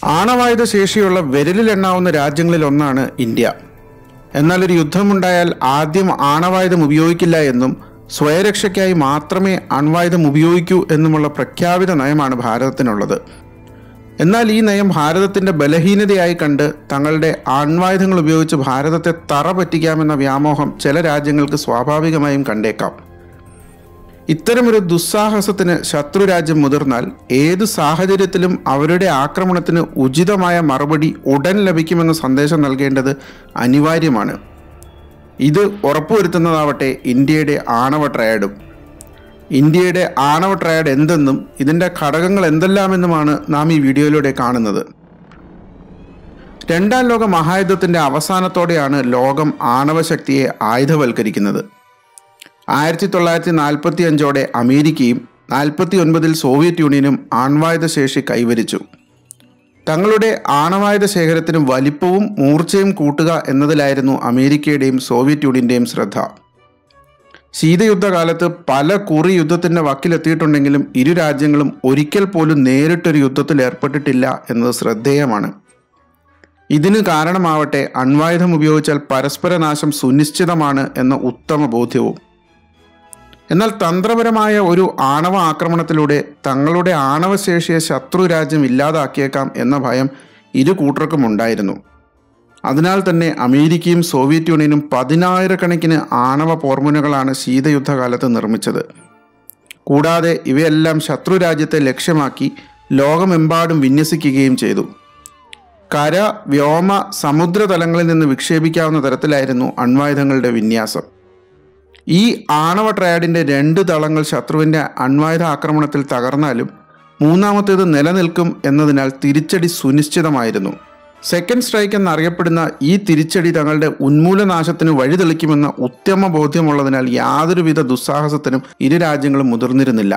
ആണവായുധ ശേഷിയുള്ള വിരലിലെണ്ണാവുന്ന രാജ്യങ്ങളിൽ ഒന്നാണ് ഇന്ത്യ എന്നാൽ ഒരു യുദ്ധമുണ്ടായാൽ ആദ്യം ആണവായുധം ഉപയോഗിക്കില്ല എന്നും സ്വയരക്ഷയ്ക്കായി മാത്രമേ അണ്വായുധം ഉപയോഗിക്കൂ എന്നുമുള്ള പ്രഖ്യാപിത നയമാണ് ഭാരതത്തിനുള്ളത് എന്നാൽ ഈ നയം ഭാരതത്തിന്റെ ബലഹീനതയായി കണ്ട് തങ്ങളുടെ ആൺവായുധങ്ങൾ ഉപയോഗിച്ച് ഭാരതത്തെ തറ പറ്റിക്കാമെന്ന വ്യാമോഹം ചില രാജ്യങ്ങൾക്ക് സ്വാഭാവികമായും കണ്ടേക്കാം ഇത്തരമൊരു ദുസ്സാഹസത്തിന് ശത്രുരാജ്യം മുതിർന്നാൽ ഏത് സാഹചര്യത്തിലും അവരുടെ ആക്രമണത്തിന് ഉചിതമായ മറുപടി ഉടൻ ലഭിക്കുമെന്ന സന്ദേശം നൽകേണ്ടത് അനിവാര്യമാണ് ഇത് ഉറപ്പുവരുത്തുന്നതാവട്ടെ ഇന്ത്യയുടെ ആണവ ട്രയഡും ഇന്ത്യയുടെ ആണവ ട്രയഡ് എന്തെന്നും ഇതിൻ്റെ ഘടകങ്ങൾ എന്തെല്ലാമെന്നുമാണ് നാം ഈ വീഡിയോയിലൂടെ കാണുന്നത് രണ്ടാം ലോക മഹായുദ്ധത്തിൻ്റെ അവസാനത്തോടെയാണ് ലോകം ആണവശക്തിയെ ആയുധവൽക്കരിക്കുന്നത് ആയിരത്തി തൊള്ളായിരത്തി നാൽപ്പത്തി അഞ്ചോടെ അമേരിക്കയും നാൽപ്പത്തി ഒൻപതിൽ സോവിയറ്റ് യൂണിയനും ആൺവായുധ ശേഷി കൈവരിച്ചു തങ്ങളുടെ ആണവായുധ ശേഖരത്തിന് വലിപ്പവും മൂർച്ചയും കൂട്ടുക എന്നതിലായിരുന്നു അമേരിക്കയുടെയും സോവിയറ്റ് യൂണിയന്റെയും ശ്രദ്ധ ശീതയുദ്ധകാലത്ത് പല കുറി യുദ്ധത്തിന്റെ വക്കിലെത്തിയിട്ടുണ്ടെങ്കിലും ഇരു രാജ്യങ്ങളും ഒരിക്കൽ പോലും നേരിട്ടൊരു യുദ്ധത്തിൽ ഏർപ്പെട്ടിട്ടില്ല എന്നത് ശ്രദ്ധേയമാണ് ഇതിന് കാരണമാവട്ടെ അണ്വായുധം ഉപയോഗിച്ചാൽ പരസ്പര നാശം സുനിശ്ചിതമാണ് എന്ന ഉത്തമ ബോധ്യവും എന്നാൽ തന്ത്രപരമായ ഒരു ആണവ ആക്രമണത്തിലൂടെ തങ്ങളുടെ ആണവശേഷിയെ ശത്രു രാജ്യം ഇല്ലാതാക്കിയേക്കാം എന്ന ഭയം ഇരു കൂട്ടർക്കും ഉണ്ടായിരുന്നു അതിനാൽ തന്നെ അമേരിക്കയും സോവിയറ്റ് യൂണിയനും പതിനായിരക്കണക്കിന് ആണവ പോർമുനകളാണ് ശീതയുദ്ധകാലത്ത് നിർമ്മിച്ചത് കൂടാതെ ഇവയെല്ലാം ശത്രു രാജ്യത്തെ ലക്ഷ്യമാക്കി ലോകമെമ്പാടും വിന്യസിക്കുകയും ചെയ്തു കര വ്യോമ സമുദ്രതലങ്ങളിൽ നിന്ന് വിക്ഷേപിക്കാവുന്ന തരത്തിലായിരുന്നു അണ്വായുധങ്ങളുടെ വിന്യാസം ഈ ആണവ ട്രയാഡിന്റെ രണ്ട് ദളങ്ങൾ ശത്രുവിന്റെ അണ്വായുധ ആക്രമണത്തിൽ തകർന്നാലും മൂന്നാമത്തേത് നിലനിൽക്കും എന്നതിനാൽ തിരിച്ചടി സുനിശ്ചിതമായിരുന്നു സെക്കൻഡ് സ്ട്രൈക്ക് എന്നറിയപ്പെടുന്ന ഈ തിരിച്ചടി തങ്ങളുടെ ഉന്മൂലനാശത്തിന് വഴിതെളിക്കുമെന്ന ഉത്തമ ബോധ്യമുള്ളതിനാൽ യാതൊരുവിധ ദുസ്സാഹസത്തിനും ഇരു രാജ്യങ്ങളും മുതിർന്നിരുന്നില്ല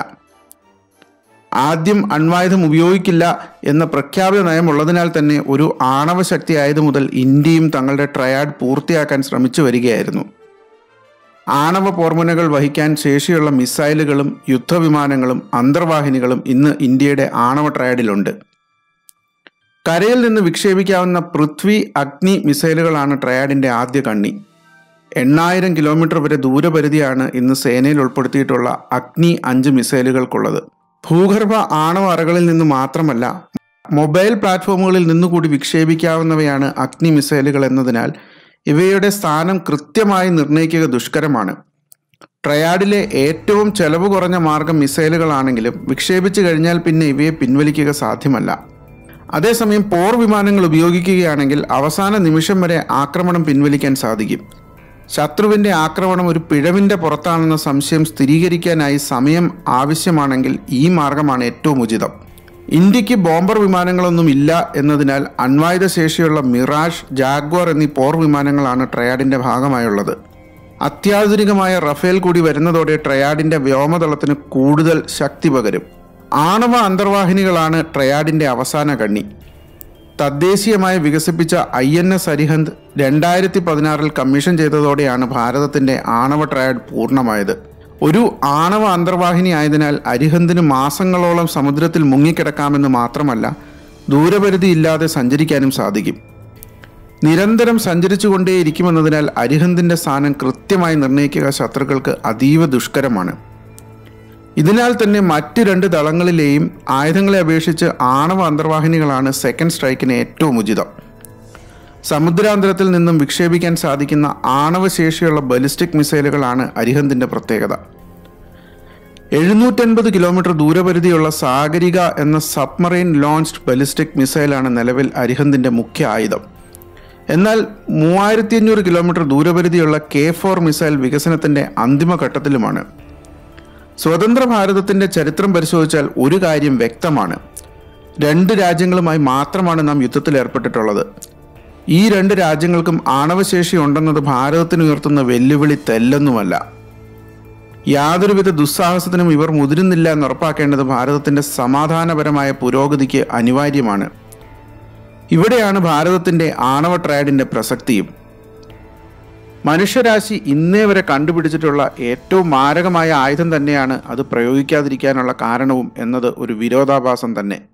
ആദ്യം അണ്വായുധം ഉപയോഗിക്കില്ല എന്ന പ്രഖ്യാപിത നയമുള്ളതിനാൽ തന്നെ ഒരു ആണവശക്തി ആയതു മുതൽ ഇന്ത്യയും തങ്ങളുടെ ട്രയാഡ് പൂർത്തിയാക്കാൻ ശ്രമിച്ചു വരികയായിരുന്നു ആണവ പോർമുനകൾ വഹിക്കാൻ ശേഷിയുള്ള മിസൈലുകളും യുദ്ധവിമാനങ്ങളും അന്തർവാഹിനികളും ഇന്ന് ഇന്ത്യയുടെ ആണവ ട്രയഡിലുണ്ട് കരയിൽ നിന്ന് വിക്ഷേപിക്കാവുന്ന പൃഥ്വി അഗ്നി മിസൈലുകളാണ് ട്രയാഡിന്റെ ആദ്യ കണ്ണി എണ്ണായിരം കിലോമീറ്റർ വരെ ദൂരപരിധിയാണ് ഇന്ന് സേനയിൽ ഉൾപ്പെടുത്തിയിട്ടുള്ള അഗ്നി അഞ്ച് മിസൈലുകൾക്കുള്ളത് ഭൂഗർഭ ആണവ അറകളിൽ നിന്ന് മാത്രമല്ല മൊബൈൽ പ്ലാറ്റ്ഫോമുകളിൽ നിന്നുകൂടി വിക്ഷേപിക്കാവുന്നവയാണ് അഗ്നി മിസൈലുകൾ എന്നതിനാൽ ഇവയുടെ സ്ഥാനം കൃത്യമായി നിർണ്ണയിക്കുക ദുഷ്കരമാണ് ട്രയാഡിലെ ഏറ്റവും ചെലവ് കുറഞ്ഞ മാർഗം മിസൈലുകളാണെങ്കിലും വിക്ഷേപിച്ചു കഴിഞ്ഞാൽ പിന്നെ ഇവയെ പിൻവലിക്കുക സാധ്യമല്ല അതേസമയം പോർ വിമാനങ്ങൾ ഉപയോഗിക്കുകയാണെങ്കിൽ അവസാന നിമിഷം വരെ ആക്രമണം പിൻവലിക്കാൻ സാധിക്കും ശത്രുവിൻ്റെ ആക്രമണം ഒരു പിഴവിൻ്റെ പുറത്താണെന്ന സംശയം സ്ഥിരീകരിക്കാനായി സമയം ആവശ്യമാണെങ്കിൽ ഈ മാർഗമാണ് ഏറ്റവും ഉചിതം ഇന്ത്യക്ക് ബോംബർ വിമാനങ്ങളൊന്നും ഇല്ല എന്നതിനാൽ അണ്വായുധ ശേഷിയുള്ള മിറാഷ് ജാഗ്വാർ എന്നീ പോർ വിമാനങ്ങളാണ് ട്രയാഡിന്റെ ഭാഗമായുള്ളത് അത്യാധുനികമായ റഫേൽ കൂടി വരുന്നതോടെ ട്രയാഡിന്റെ വ്യോമതളത്തിന് കൂടുതൽ ശക്തി പകരും ആണവ അന്തർവാഹിനികളാണ് ട്രയാഡിന്റെ അവസാന കണ്ണി തദ്ദേശീയമായി വികസിപ്പിച്ച ഐ എൻ എസ് അരിഹന്ത് രണ്ടായിരത്തി പതിനാറിൽ കമ്മീഷൻ ചെയ്തതോടെയാണ് ഭാരതത്തിന്റെ ആണവ ട്രയാഡ് പൂർണ്ണമായത് ഒരു ആണവ അന്തർവാഹിനി ആയതിനാൽ അരിഹന്തിന് മാസങ്ങളോളം സമുദ്രത്തിൽ മുങ്ങിക്കിടക്കാമെന്ന് മാത്രമല്ല ദൂരപരിധി ഇല്ലാതെ സഞ്ചരിക്കാനും സാധിക്കും നിരന്തരം സഞ്ചരിച്ചുകൊണ്ടേയിരിക്കുമെന്നതിനാൽ അരിഹന്തിന്റെ സ്ഥാനം കൃത്യമായി നിർണ്ണയിക്കുക ശത്രുക്കൾക്ക് അതീവ ദുഷ്കരമാണ് ഇതിനാൽ തന്നെ മറ്റ് രണ്ട് ദളങ്ങളിലെയും ആയുധങ്ങളെ അപേക്ഷിച്ച് ആണവ അന്തർവാഹിനികളാണ് സെക്കൻഡ് സ്ട്രൈക്കിന് ഏറ്റവും ഉചിതം സമുദ്രാന്തരത്തിൽ നിന്നും വിക്ഷേപിക്കാൻ സാധിക്കുന്ന ആണവശേഷിയുള്ള ബലിസ്റ്റിക് മിസൈലുകളാണ് അരിഹന്തിന്റെ പ്രത്യേകത എഴുന്നൂറ്റൻപത് കിലോമീറ്റർ ദൂരപരിധിയുള്ള സാഗരിക എന്ന സബ്മറൈൻ ലോഞ്ച്ഡ് ബലിസ്റ്റിക് മിസൈലാണ് നിലവിൽ അരിഹന്തിന്റെ മുഖ്യ ആയുധം എന്നാൽ മൂവായിരത്തി അഞ്ഞൂറ് കിലോമീറ്റർ ദൂരപരിധിയുള്ള കെ ഫോർ മിസൈൽ വികസനത്തിന്റെ അന്തിമഘട്ടത്തിലുമാണ് സ്വതന്ത്ര ഭാരതത്തിന്റെ ചരിത്രം പരിശോധിച്ചാൽ ഒരു കാര്യം വ്യക്തമാണ് രണ്ട് രാജ്യങ്ങളുമായി മാത്രമാണ് നാം യുദ്ധത്തിൽ ഏർപ്പെട്ടിട്ടുള്ളത് ഈ രണ്ട് രാജ്യങ്ങൾക്കും ആണവശേഷി ഉണ്ടെന്നത് ഭാരതത്തിന് ഉയർത്തുന്ന വെല്ലുവിളി തെല്ലൊന്നുമല്ല യാതൊരുവിധ ദുസ്സാഹസത്തിനും ഇവർ മുതിരുന്നില്ല എന്ന് ഉറപ്പാക്കേണ്ടത് ഭാരതത്തിന്റെ സമാധാനപരമായ പുരോഗതിക്ക് അനിവാര്യമാണ് ഇവിടെയാണ് ഭാരതത്തിന്റെ ആണവ ട്രയഡിന്റെ പ്രസക്തിയും മനുഷ്യരാശി ഇന്നേ വരെ കണ്ടുപിടിച്ചിട്ടുള്ള ഏറ്റവും മാരകമായ ആയുധം തന്നെയാണ് അത് പ്രയോഗിക്കാതിരിക്കാനുള്ള കാരണവും എന്നത് ഒരു വിരോധാഭാസം തന്നെ